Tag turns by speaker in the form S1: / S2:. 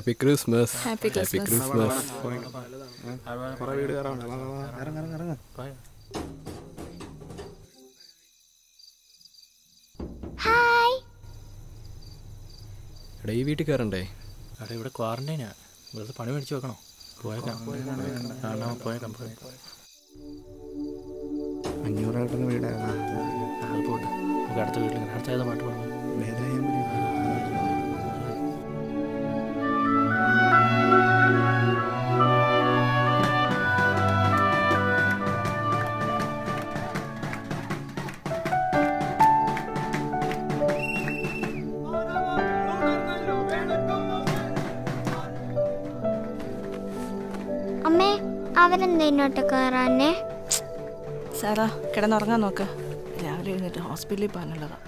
S1: Happy Christmas
S2: Happy
S1: happy
S2: Christmas.
S1: Christmas
S3: കുറെ വീട് കയറാണ് വാ, വാ, വാ. ഇറങ്ങ്, ഇറങ്ങ്, ഇറങ്ങ്.
S4: ഹായ്
S1: എടാ ഈ വീട്ടിൽ കയറണ്ടേ
S5: അവിടെ ഇവിടെ ക്വാറന്റൈനാ വെറുതെ പണി മേടിച്ച് വെക്കണോ പോയേക്കാം കാണാൻ പോയേക്കാം പോയേക്കാം
S3: അഞ്ഞൂറ് കിട്ടുന്ന വീടാണ്
S5: അത് പോട്ടെ നമുക്ക് അടുത്ത വീട്ടിൽ ഇങ്ങനെ അടുത്ത ഏതാ പാട്ട് പാടുന്നത്
S3: വേദനയും
S4: അമ്മേ അവരെന്താ ഇന്നോട്ട് കയറാനേ
S2: സാറാ കിടന്നുറങ്ങാൻ നോക്ക് രാവിലെ എഴുന്നേറ്റ് ഹോസ്പിറ്റലിൽ പോകാനുള്ളതാ